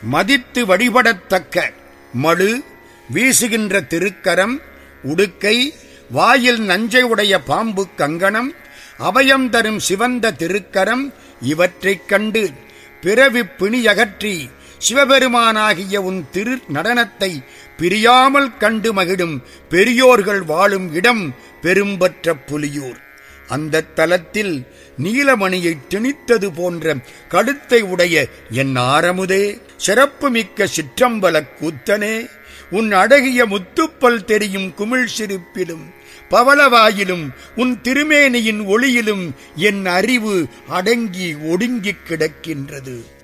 மதித்து வழிபடத்தக்க மழு வீசுகின்ற திருக்கரம் உடுக்கை வாயில் நஞ்சை உடைய பாம்பு கங்கணம் அபயம் தரும் சிவந்த திருக்கரம் இவற்றைக் கண்டு பிறவி பிணியகற்றி சிவபெருமானாகிய உன் திரு நடனத்தை பிரியாமல் கண்டு மகிழும் பெரியோர்கள் வாழும் இடம் பெரும்பற்ற புலியூர் அந்த தலத்தில் நீலமணியை திணித்தது போன்ற கழுத்தை உடைய என் ஆரமுதே சிறப்புமிக்க சிற்றம்பல கூத்தனே உன் அழகிய முத்துப்பல் தெரியும் குமிழ் சிரிப்பிலும் பவளவாயிலும் உன் திருமேனியின் ஒளியிலும் என் அறிவு அடங்கி ஒடுங்கிக் கிடக்கின்றது